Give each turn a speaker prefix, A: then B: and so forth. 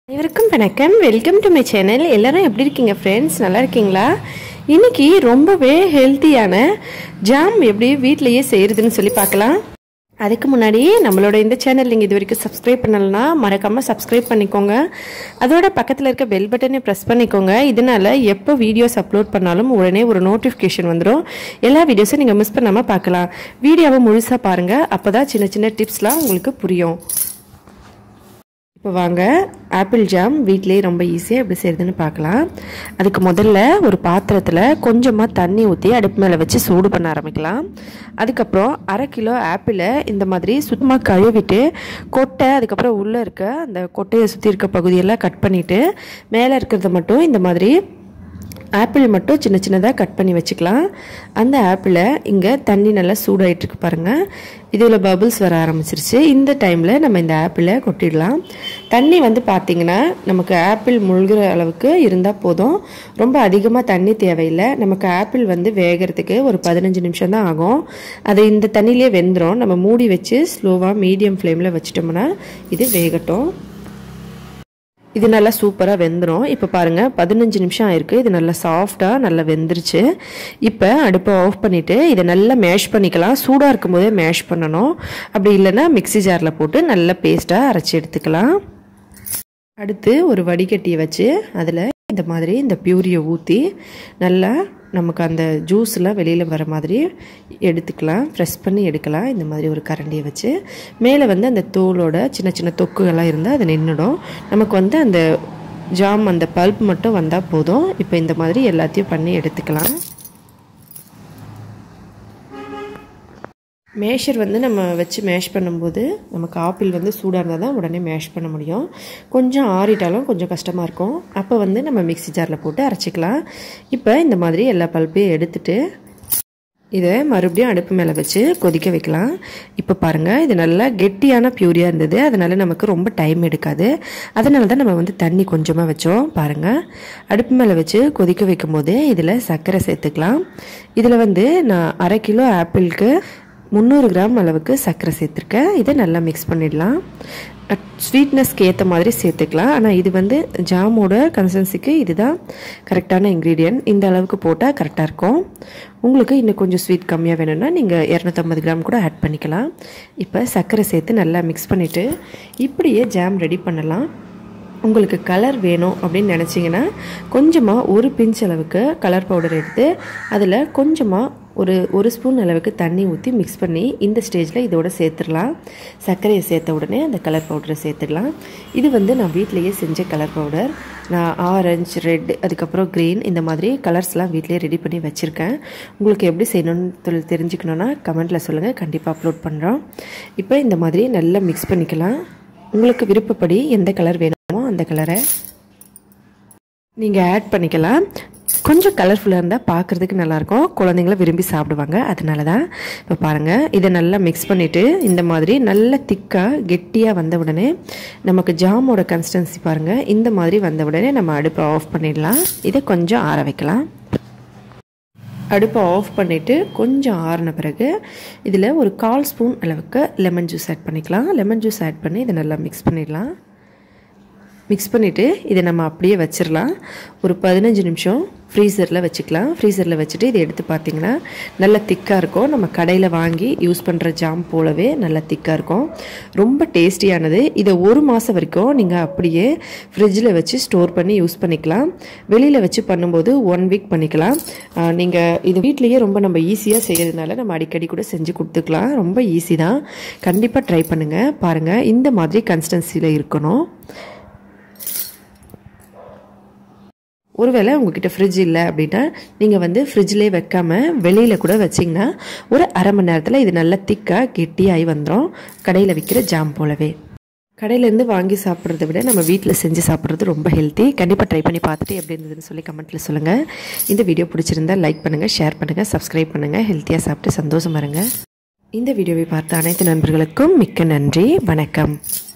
A: அனைவருக்கும் வணக்கம் welcome to my channel எல்லாரும் எப்படி இருக்கீங்க ஃப்ரெண்ட்ஸ் நல்லா இருக்கீங்களா இன்னைக்கு ரொம்பவே ஹெல்த்தியான ஜாம் எப்படி வீட்டிலேயே செய்யறதுன்னு சொல்லி பார்க்கலாம் அதுக்கு முன்னாடி நம்மளோட இந்த சேனல் நீங்கள் இது வரைக்கும் சப்ஸ்கிரைப் பண்ணலன்னா மறக்காமல் சப்ஸ்கிரைப் பண்ணிக்கோங்க அதோட பக்கத்தில் இருக்க பெல் பட்டனை ப்ரெஸ் பண்ணிக்கோங்க இதனால எப்போ வீடியோஸ் அப்லோட் பண்ணாலும் உடனே ஒரு நோட்டிஃபிகேஷன் வந்துடும் எல்லா வீடியோஸும் நீங்கள் மிஸ் பண்ணாமல் பார்க்கலாம் வீடியோவை முழுசாக பாருங்கள் அப்போ தான் சின்ன சின்ன டிப்ஸ்லாம் உங்களுக்கு புரியும் இப்போ வாங்க ஆப்பிள் ஜாம் வீட்லேயே ரொம்ப ஈஸியாக எப்படி செய்கிறதுன்னு பார்க்கலாம் அதுக்கு முதல்ல ஒரு பாத்திரத்தில் கொஞ்சமாக தண்ணி ஊற்றி அடுப்பு மேலே வச்சு சூடு பண்ண ஆரம்பிக்கலாம் அதுக்கப்புறம் அரை கிலோ ஆப்பிளை இந்த மாதிரி சுத்தமாக கழுவிட்டு கொட்டை அதுக்கப்புறம் உள்ளே இருக்க அந்த கொட்டையை சுற்றி இருக்க பகுதியெல்லாம் கட் பண்ணிவிட்டு மேலே இருக்கிறத மட்டும் இந்த மாதிரி ஆப்பிள் மட்டும் சின்ன சின்னதாக கட் பண்ணி வச்சுக்கலாம் அந்த ஆப்பிளை இங்கே தண்ணி நல்லா சூடாயிட்டுருக்கு பாருங்கள் இதில் பபுள்ஸ் வர ஆரம்பிச்சிருச்சு இந்த டைமில் நம்ம இந்த ஆப்பிளை கொட்டிடலாம் தண்ணி வந்து பார்த்திங்கன்னா நமக்கு ஆப்பிள் முழுகிற அளவுக்கு இருந்தால் போதும் ரொம்ப அதிகமாக தண்ணி தேவையில்லை நமக்கு ஆப்பிள் வந்து வேகிறதுக்கு ஒரு பதினஞ்சு நிமிஷம் தான் ஆகும் அது இந்த தண்ணியிலே வெந்துடும் நம்ம மூடி வச்சு ஸ்லோவாக மீடியம் ஃப்ளேமில் வச்சிட்டோம்னா இது வேகட்டும் இது நல்லா சூப்பராக வெந்துடும் இப்போ பாருங்கள் பதினஞ்சு நிமிஷம் ஆயிருக்கு இது நல்லா சாஃப்டாக நல்லா வெந்துருச்சு இப்போ அடுப்பை ஆஃப் பண்ணிவிட்டு இதை நல்லா மேஷ் பண்ணிக்கலாம் சூடாக இருக்கும் போதே மேஷ் பண்ணணும் அப்படி இல்லைன்னா மிக்சி ஜாரில் போட்டு நல்லா பேஸ்ட்டாக அரைச்சி எடுத்துக்கலாம் அடுத்து ஒரு வடிகட்டியை வச்சு அதில் இந்த மாதிரி இந்த பியூரியை ஊற்றி நல்லா நமக்கு அந்த ஜூஸ்லாம் வெளியில் வர மாதிரி எடுத்துக்கலாம் ப்ரெஸ் பண்ணி எடுக்கலாம் இந்த மாதிரி ஒரு கரண்டியை வச்சு மேலே வந்து அந்த தோலோட சின்ன சின்ன தொக்குகள்லாம் இருந்தால் அது நின்றுடும் நமக்கு வந்து அந்த ஜாம் அந்த பல்ப் மட்டும் வந்தால் போதும் இப்போ இந்த மாதிரி எல்லாத்தையும் பண்ணி எடுத்துக்கலாம் மேஷர் வந்து நம்ம வச்சு மேஷ் பண்ணும்போது நமக்கு ஆப்பிள் வந்து சூடாக இருந்தால் தான் உடனே மேஷ் பண்ண முடியும் கொஞ்சம் ஆறிட்டாலும் கொஞ்சம் கஷ்டமாக இருக்கும் அப்போ வந்து நம்ம மிக்சி ஜாரில் போட்டு அரைச்சிக்கலாம் இப்போ இந்த மாதிரி எல்லா பல்ப்பையும் எடுத்துட்டு இதை மறுபடியும் அடுப்பு மேலே வச்சு கொதிக்க வைக்கலாம் இப்போ பாருங்கள் இது நல்லா கெட்டியான பியூரியாக இருந்தது அதனால் நமக்கு ரொம்ப டைம் எடுக்காது அதனால தான் நம்ம வந்து தண்ணி கொஞ்சமாக வச்சோம் பாருங்கள் அடுப்பு மேலே வச்சு கொதிக்க வைக்கும் போது இதில் சர்க்கரை சேர்த்துக்கலாம் இதில் வந்து நான் அரை கிலோ ஆப்பிளுக்கு முந்நூறு கிராம் அளவுக்கு சர்க்கரை சேர்த்துருக்கேன் இதை நல்லா மிக்ஸ் பண்ணிடலாம் ஸ்வீட்னஸ்க்கு ஏற்ற மாதிரி சேர்த்துக்கலாம் ஆனால் இது வந்து ஜாமோட கன்சன்சிக்கு இதுதான் கரெக்டான இன்க்ரீடியன்ட் இந்த அளவுக்கு போட்டால் கரெக்டாக இருக்கும் உங்களுக்கு இன்னும் கொஞ்சம் ஸ்வீட் கம்மியாக வேணும்னா நீங்கள் இரநூத்தம்பது கிராம் கூட ஆட் பண்ணிக்கலாம் இப்போ சர்க்கரை சேர்த்து நல்லா மிக்ஸ் பண்ணிவிட்டு இப்படியே ஜாம் ரெடி பண்ணலாம் உங்களுக்கு கலர் வேணும் அப்படின்னு நினச்சிங்கன்னா கொஞ்சமாக ஒரு பிஞ்ச் அளவுக்கு கலர் பவுடர் எடுத்து அதில் கொஞ்சமாக ஒரு ஒரு ஸ்பூன் அளவுக்கு தண்ணி ஊற்றி மிக்ஸ் பண்ணி இந்த ஸ்டேஜில் இதோட சேர்த்துடலாம் சர்க்கரையை சேர்த்த உடனே அந்த கலர் பவுடரை சேர்த்துடலாம் இது வந்து நான் வீட்டிலையே செஞ்ச கலர் பவுடர் நான் ஆரஞ்சு ரெட் அதுக்கப்புறம் க்ரீன் இந்த மாதிரி கலர்ஸ்லாம் வீட்டிலேயே ரெடி பண்ணி வச்சுருக்கேன் உங்களுக்கு எப்படி செய்யணும்னு தெரிஞ்சுக்கணுன்னா கமெண்ட்டில் சொல்லுங்கள் கண்டிப்பாக அப்லோட் பண்ணுறோம் இப்போ இந்த மாதிரி நல்லா மிக்ஸ் பண்ணிக்கலாம் உங்களுக்கு விருப்பப்படி எந்த கலர் வேணுமோ அந்த கலரை நீங்கள் ஆட் பண்ணிக்கலாம் கொஞ்சம் கலர்ஃபுல்லாக இருந்தால் பார்க்குறதுக்கு நல்லாயிருக்கும் குழந்தைங்களும் விரும்பி சாப்பிடுவாங்க அதனால தான் இப்போ பாருங்கள் இதை நல்லா மிக்ஸ் பண்ணிவிட்டு இந்த மாதிரி நல்ல திக்காக கெட்டியாக வந்த உடனே நமக்கு ஜாமோட கன்சிஸ்டன்சி பாருங்கள் இந்த மாதிரி வந்த உடனே நம்ம அடுப்பை ஆஃப் பண்ணிடலாம் இதை கொஞ்சம் ஆற வைக்கலாம் அடுப்பை ஆஃப் பண்ணிவிட்டு கொஞ்சம் ஆறின பிறகு இதில் ஒரு கால் ஸ்பூன் அளவுக்கு லெமன் ஜூஸ் ஆட் பண்ணிக்கலாம் லெமன் ஜூஸ் ஆட் பண்ணி இதை நல்லா மிக்ஸ் பண்ணிடலாம் மிக்ஸ் பண்ணிவிட்டு இதை நம்ம அப்படியே வச்சிடலாம் ஒரு பதினஞ்சு நிமிஷம் ஃப்ரீசரில் வச்சுக்கலாம் ஃப்ரீசரில் வச்சுட்டு இதை எடுத்து பார்த்திங்கன்னா நல்ல திக்காக இருக்கும் நம்ம கடையில் வாங்கி யூஸ் பண்ணுற ஜாம் போலவே நல்ல திக்காக இருக்கும் ரொம்ப டேஸ்டியானது இதை ஒரு மாதம் வரைக்கும் நீங்கள் அப்படியே ஃப்ரிட்ஜில் வச்சு ஸ்டோர் பண்ணி யூஸ் பண்ணிக்கலாம் வெளியில் வச்சு பண்ணும்போது ஒன் வீக் பண்ணிக்கலாம் நீங்கள் இது வீட்லேயே ரொம்ப நம்ம ஈஸியாக செய்கிறதுனால நம்ம அடிக்கடி கூட செஞ்சு கொடுத்துக்கலாம் ரொம்ப ஈஸி தான் கண்டிப்பாக ட்ரை பண்ணுங்கள் பாருங்கள் இந்த மாதிரி கன்சிஸ்டன்சியில் இருக்கணும் ஒருவேளை உங்ககிட்ட ஃப்ரிட்ஜ் இல்லை அப்படின்னா நீங்கள் வந்து ஃப்ரிட்ஜ்லேயே வைக்காமல் வெளியில் கூட வச்சிங்கன்னா ஒரு அரை மணி நேரத்தில் இது நல்லா திக்காக கெட்டியாகி வந்துடும் கடையில் விற்கிற ஜாம் போலவே கடையிலேருந்து வாங்கி சாப்பிட்றத விட நம்ம வீட்டில் செஞ்சு சாப்பிட்றது ரொம்ப ஹெல்த்தி கண்டிப்பாக ட்ரை பண்ணி பார்த்துட்டு எப்படி இருந்ததுன்னு சொல்லி கமெண்ட்டில் சொல்லுங்கள் இந்த வீடியோ பிடிச்சிருந்தா லைக் பண்ணுங்கள் ஷேர் பண்ணுங்கள் சப்ஸ்கிரைப் பண்ணுங்கள் ஹெல்த்தியாக சாப்பிட்டு சந்தோஷமாக இருங்க இந்த வீடியோவை பார்த்த அனைத்து நண்பர்களுக்கும் மிக்க நன்றி வணக்கம்